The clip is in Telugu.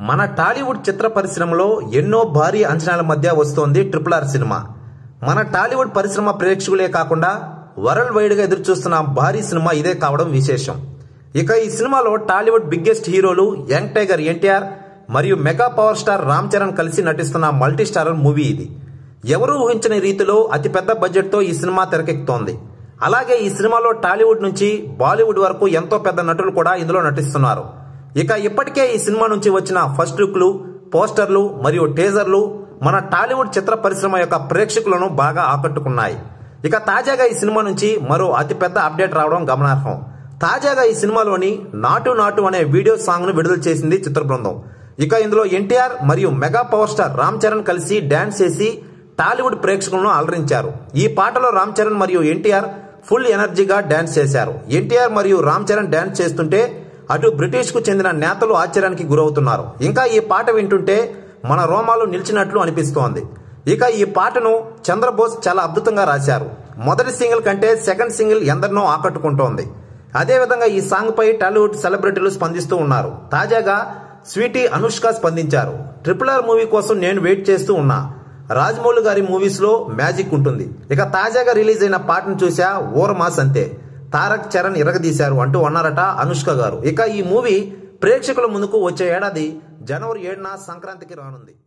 మన టాలీవుడ్ చిత్ర పరిశ్రమలో ఎన్నో భారీ అంచనాల మధ్య వస్తోంది ట్రిపుల్ ఆర్ సినిమా మన టాలీవుడ్ పరిశ్రమ ప్రేక్షకులే కాకుండా వరల్డ్ వైడ్ గా ఎదురుచూస్తున్న భారీ సినిమా ఇదే కావడం విశేషం ఇక ఈ సినిమాలో టాలీవుడ్ బిగ్గెస్ట్ హీరోలు యంగ్ టైగర్ ఎన్టీఆర్ మరియు mega power star Ram Charan కలిసి నటిస్తున్న మల్టీ స్టారర్ మూవీ ఇది ఎవరూ ఊహించని రీతిలో అతిపెద్ద బడ్జెట్తో ఈ సినిమా తెరకెక్కుతోంది అలాగే ఈ సినిమాలో టాలీవుడ్ నుంచి బాలీవుడ్ వరకు ఎంతో పెద్ద నటులు కూడా ఇందులో నటిస్తున్నారు ఇక ఇప్పటికే ఈ సినిమా నుంచి వచ్చిన ఫస్ట్ లుక్లు పోస్టర్లు మరియు టేజర్లు మన టాలీవుడ్ చిత్ర పరిశ్రమ యొక్క ప్రేక్షకులను బాగా ఆకట్టుకున్నాయి ఇక తాజాగా ఈ సినిమా నుంచి మరో అతిపెద్ద అప్డేట్ రావడం గమనార్హం తాజాగా ఈ సినిమాలోని నాటు నాటు అనే వీడియో సాంగ్ ను విడుదల చేసింది చిత్ర బృందం ఇక ఇందులో ఎన్టీఆర్ మరియు mega power star Ram Charan కలిసి డాన్స్ చేసి టాలీవుడ్ ప్రేక్షకులను అలరించారు ఈ పాటలో రామ్ చరణ్ మరియు ఎన్టీఆర్ ఫుల్ ఎనర్జీగా డాన్స్ చేశారు ఎన్టీఆర్ మరియు రామ్ చరణ్ డాన్స్ చేస్తుంటే అటు బ్రిటిష్ కు చెందిన నేతలు ఆశ్చర్యానికి గురవుతున్నారు ఇంకా ఈ పాట వింటుంటే మన రోమాలు నిలిచినట్లు అనిపిస్తోంది ఇక ఈ పాటను చంద్రబోస్ చాలా అద్భుతంగా రాశారు మొదటి సింగిల్ కంటే సెకండ్ సింగిల్ ఎందరినో ఆకట్టుకుంటోంది అదేవిధంగా ఈ సాంగ్ పై టాలీవుడ్ సెలబ్రిటీలు స్పందిస్తూ ఉన్నారు తాజాగా స్వీటీ అనుష్క స్పందించారు ట్రిపుల్ ఆర్ మూవీ కోసం నేను వెయిట్ చేస్తూ ఉన్నా రాజమౌళి గారి మూవీస్ లో మ్యాజిక్ ఉంటుంది ఇక తాజాగా రిలీజ్ అయిన పాటను చూసా ఓరమాస్ అంతే తారక్ చరణ్ ఇరగదీశారు అంటూ అన్నారట అనుష్క గారు ఇక ఈ మూవీ ప్రేక్షకుల ముందుకు వచ్చే ఏడాది జనవరి ఏడున సంక్రాంతికి రానుంది